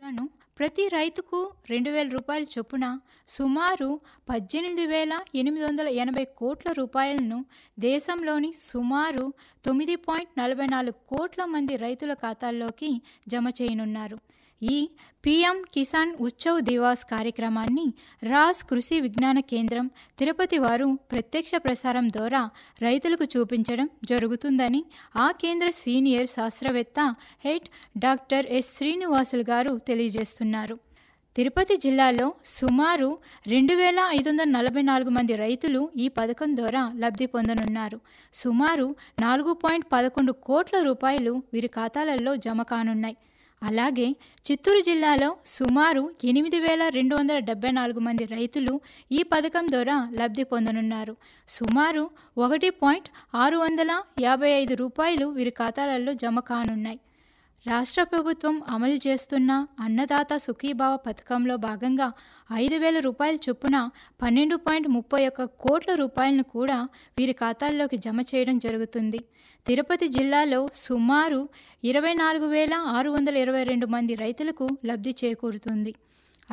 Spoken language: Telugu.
లను ప్రతి రైతుకు రెండు వేల రూపాయల చొప్పున సుమారు పద్దెనిమిది వేల ఎనిమిది వందల ఎనభై కోట్ల రూపాయలను దేశంలోని సుమారు తొమ్మిది పాయింట్ నలభై నాలుగు కోట్ల మంది రైతుల ఖాతాల్లోకి జమ చేయనున్నారు ఈ పీఎం కిసాన్ ఉత్సవ్ దివాస్ కార్యక్రమాన్ని రాస్ కృషి విజ్ఞాన కేంద్రం తిరుపతి వారు ప్రత్యక్ష ప్రసారం ద్వారా రైతులకు చూపించడం జరుగుతుందని ఆ కేంద్ర సీనియర్ శాస్త్రవేత్త హెడ్ డాక్టర్ ఎస్ శ్రీనివాసులు గారు తెలియజేస్తున్నారు తిరుపతి జిల్లాలో సుమారు రెండు వేల ఐదు వందల నలభై నాలుగు మంది రైతులు ఈ పథకం ద్వారా లబ్ధి పొందనున్నారు సుమారు నాలుగు పాయింట్ పదకొండు కోట్ల రూపాయలు వీరి ఖాతాలలో జమ కానున్నాయి అలాగే చిత్తూరు జిల్లాలో సుమారు ఎనిమిది వేల రెండు వందల డెబ్బై నాలుగు మంది రైతులు ఈ పథకం ద్వారా లబ్ధి పొందనున్నారు సుమారు ఒకటి పాయింట్ ఆరు వందల యాభై ఐదు రూపాయలు వీరి ఖాతాలలో జమ కానున్నాయి రాష్ట్ర ప్రభుత్వం అమలు చేస్తున్న అన్నదాత సుఖీభావ పథకంలో భాగంగా ఐదు వేల రూపాయల చొప్పున పన్నెండు పాయింట్ ముప్పై ఒక్క కోట్ల రూపాయలను కూడా వీరి ఖాతాల్లోకి జమ చేయడం జరుగుతుంది తిరుపతి జిల్లాలో సుమారు ఇరవై నాలుగు వేల ఆరు వందల ఇరవై రెండు మంది రైతులకు లబ్ధి చేకూరుతుంది